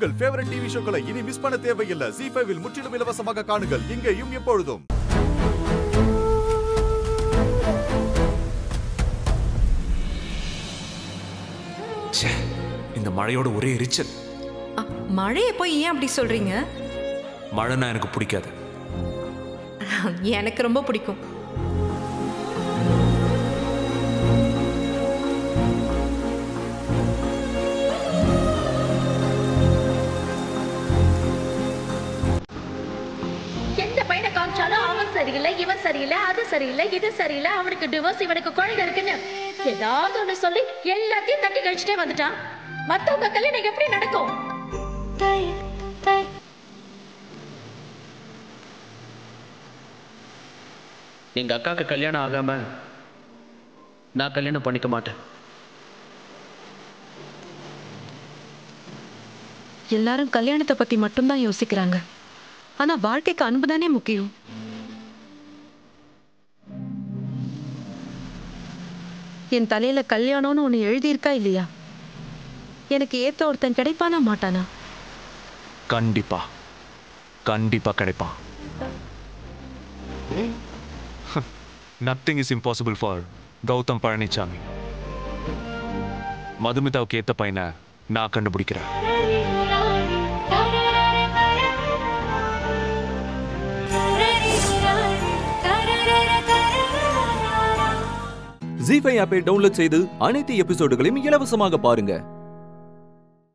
உங்கள் favourite TV ஷோக்களை இனி miss பண்ண தேவையில்லை ஜி ஃபைவில் முற்றிலும் இலவசமாக காணுங்கள் இங்கேயும் எப்பொழுதும் ச்சே, இந்த மழையோட ஒரே எரிச்சல் அ, மழையை போய் ஏன் அப்படி சொல்றீங்க மழைனா எனக்கு பிடிக்காது எனக்கு ரொம்ப பிடிக்கும் எந்த பையனை காமிச்சாலும் அவன் சரியில்லை இவன் சரியில்லை அது சரியில்லை இது சரியில்லை அவனுக்கு டிவோர்ஸ் இவனுக்கு குழந்தை இருக்குன்னு ஏதாவது ஒண்ணு சொல்லி எல்லாத்தையும் தட்டி கழிச்சுட்டே வந்துட்டான் மத்தவங்க கல்யாணம் எப்படி நடக்கும் எங்க அக்காவுக்கு கல்யாணம் ஆகாம நான் கல்யாணம் பண்ணிக்க மாட்டேன் எல்லாரும் கல்யாணத்தை பத்தி மட்டும்தான் யோசிக்கிறாங்க ஆனா வாழ்க்கைக்கு அன்பு தானே முக்கியம் என் தலையில கல்யாணம்னு ஒண்ணு எழுதியிருக்கா இல்லையா எனக்கு ஏத்த ஒருத்தன் கிடைப்பானா மாட்டானா கண்டிப்பா கண்டிப்பா கிடைப்பான் nothing is impossible for Gautham Palanisamy மதுமிதாவுக்கு ஏத்த பையனை நான் கண்டுபிடிக்கிறேன் ஜி ஃபைவ் ஆப்பை டவுன்லோட் செய்து அனைத்து எபிசோடுகளையும் இலவசமாக பாருங்க